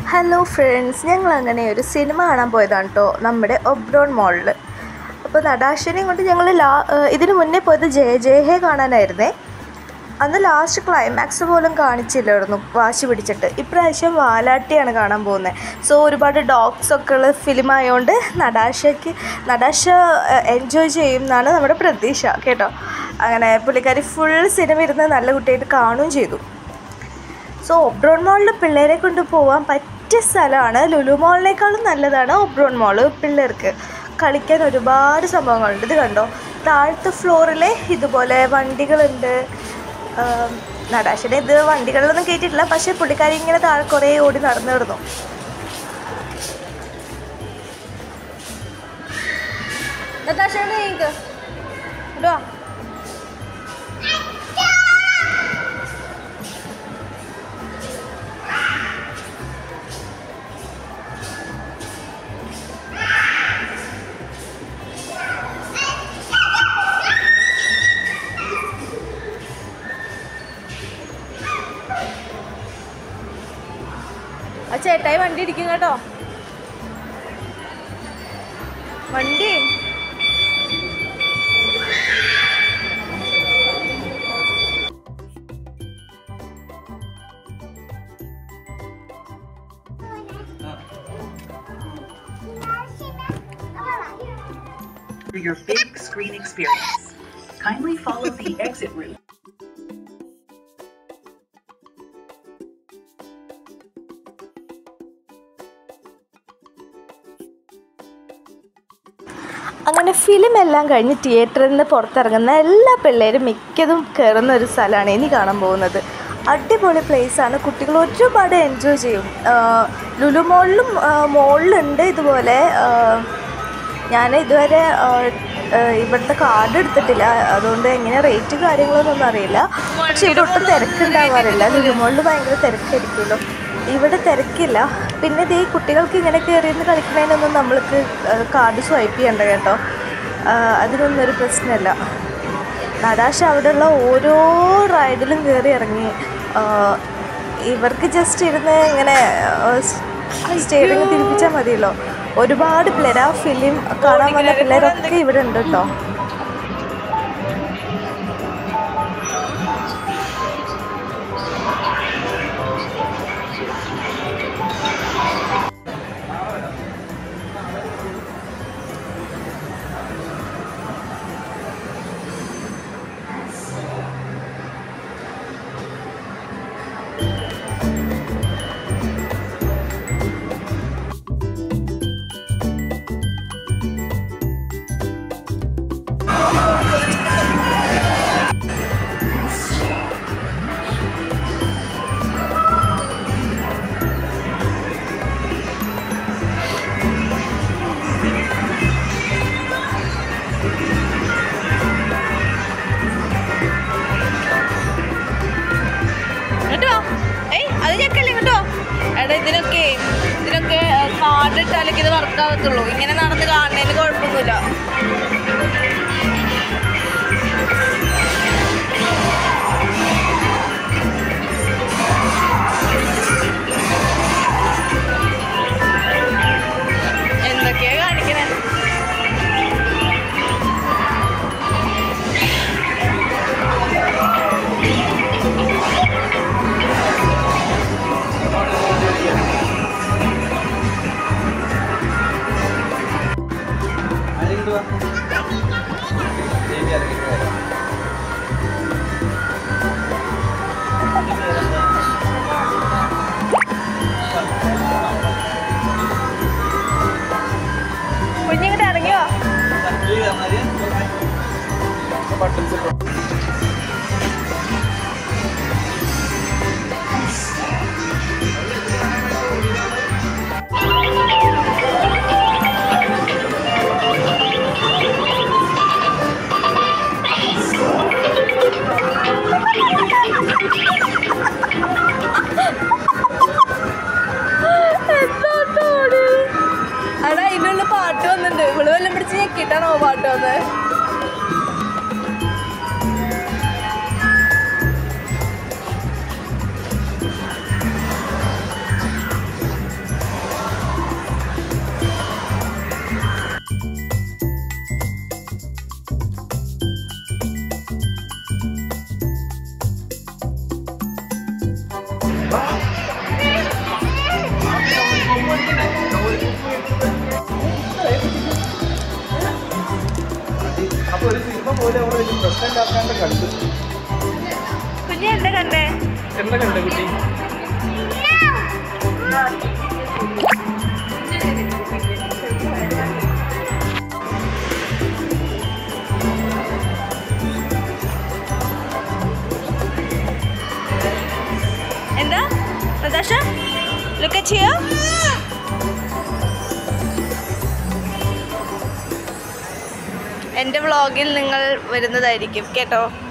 Hello friends ഞങ്ങൾ അങ്ങനെ ഒരു സിനിമ കാണാൻ പോയതാണ് കേട്ടോ നമ്മുടെ ഒബ്രോൺ മോളിൽ അപ്പോൾ നടാശനെയും കൊണ്ട് ഞങ്ങൾ ലാ ഏഹ് ഇതിന് മുന്നേ പോയത് ജയ ജയഹേ കാണാനായിരുന്നേ അന്ന് ലാസ്റ്റ് ക്ലൈമാക്സ് പോലും കാണിച്ചില്ലായിരുന്നു വാശി പിടിച്ചിട്ട് ഇപ്രാവശ്യം വാലാട്ടിയാണ് കാണാൻ പോകുന്നത് സോ ഒരുപാട് ഡോഗ്സ് ഒക്കെ ഉള്ള ഫിലിം ആയതുകൊണ്ട് നടാശയ്ക്ക് നടാശ എൻജോയ് ചെയ്യും എന്നാണ് നമ്മുടെ പ്രതീക്ഷ കേട്ടോ അങ്ങനെ പുള്ളിക്കാരി ഫുൾ സിനിമ ഇരുന്ന് നല്ല കുട്ടിയായിട്ട് കാണുകയും ചെയ്തു സോ ഒബ്രോൺ മോളിൽ പിള്ളേരെ കൊണ്ട് പോകാൻ പറ്റിയ സ്ഥലമാണ് ലുലു മോളിനേക്കാളും നല്ലതാണ് ഒബ്രോൺ മോള് പിള്ളേർക്ക് കളിക്കാൻ ഒരുപാട് സംഭവങ്ങളുണ്ട് ഇത് കണ്ടോ താഴത്തെ ഫ്ലോറിൽ ഇതുപോലെ വണ്ടികളുണ്ട് ആം, നടാശനെ ഇത് വണ്ടികളിലൊന്നും കയറ്റിയിട്ടില്ല പക്ഷേ പുള്ളിക്കാരി ഇങ്ങനെ താഴെ കുറേ ഓടി നടന്നു കിടന്നു നതാശേനെ ഇങ്ങ് ഇടുവാ ആ ചേട്ടായി വണ്ടി ഇടിക്കും കേട്ടോ വണ്ടി for your big screen experience. Kindly follow the exit route. അങ്ങനെ ഫിലിം എല്ലാം കഴിഞ്ഞ് തിയേറ്ററിൽ നിന്ന് പുറത്തിറങ്ങുന്ന എല്ലാ പിള്ളേരും മിക്കതും കയറുന്ന ഒരു സ്ഥലമാണ് ഇനി കാണാൻ പോകുന്നത് അടിപൊളി പ്ലേസാണ് കുട്ടികൾ ഒരുപാട് എൻജോയ് ചെയ്യും ആഹ് ലുലു മോളിലും മോളിലുണ്ട് ഇതുപോലെ ആഹ് ഞാൻ ഇതുവരെ ആഹ് ആഹ് ഇവിടുത്തെ കാർഡ് എടുത്തിട്ടില്ല അതുകൊണ്ട് എങ്ങനെ റേറ്റ് കാര്യങ്ങളൊന്നും അറിയില്ല പക്ഷെ ഇവിടെ ഒട്ടും തിരക്കുണ്ടാവാറില്ല ലുലു മോളിൽ ഭയങ്കര തിരക്കായിരിക്കുമല്ലോ ഇവിടെ തിരക്കില്ല പിന്നെ ഇത് ഈ കുട്ടികൾക്ക് ഇങ്ങനെ കയറിയിരുന്ന് കളിക്കുന്നതിനൊന്നും നമ്മൾക്ക് കാർഡ് സ്വൈപ്പ് ചെയ്യണ്ട കേട്ടോ ആഹ് അതിനൊന്നും ഒരു പ്രശ്നമില്ല നടാശ അവിടെയുള്ള ഓരോ റൈഡിലും കയറി ഇറങ്ങി ആഹ് ഇവർക്ക് ജസ്റ്റ് ഇരുന്ന് ഇങ്ങനെ സ്റ്റേഡിയം തിരിപ്പിച്ചാൽ മതിയല്ലോ ഒരുപാട് പിള്ളേർ ആ ഫിലിം കാണാൻ വന്ന പിള്ളേരൊക്കെ ഇവിടെ ഉണ്ട് കേട്ടോ കേട്ടോ ഏയ് അത് ചെക്കല്ലേ കേട്ടോ എടാ ഇതിനൊക്കെ ഇതിനൊക്കെ കാർഡ് ഇട്ടാലേക്ക് ഇത് വർക്കാവത്തുള്ളൂ ഇങ്ങനെ നടന്ന് കാണുന്നതിന് കുഴപ്പമൊന്നുമില്ല എന്തൊക്കെയാ കാണിക്കണേ കുഞ്ഞിങ്ങോട്ട് ഇറങ്ങിയോ എടാ ഇതിനുള്ള പാട്ട് വന്നിട്ടുണ്ട് ഇവള് വല്ലതും പിടിച്ച് ഞെക്കിട്ടാണോ പാട്ട് വന്നത് അപ്പൊ ഒരു സിനിമ പോലെ അവിടെ ഒരു പ്രശ്നം കാക്കാണ്ട് കണ്ടു കുഞ്ഞെ എന്താ കണ്ടേ എന്താ കണ്ടേ കുട്ടി എന്താ നതാഷ ലുക്ക് ചെയ്യോ എൻ്റെ വ്ളോഗിൽ നിങ്ങൾ വരുന്നതായിരിക്കും കേട്ടോ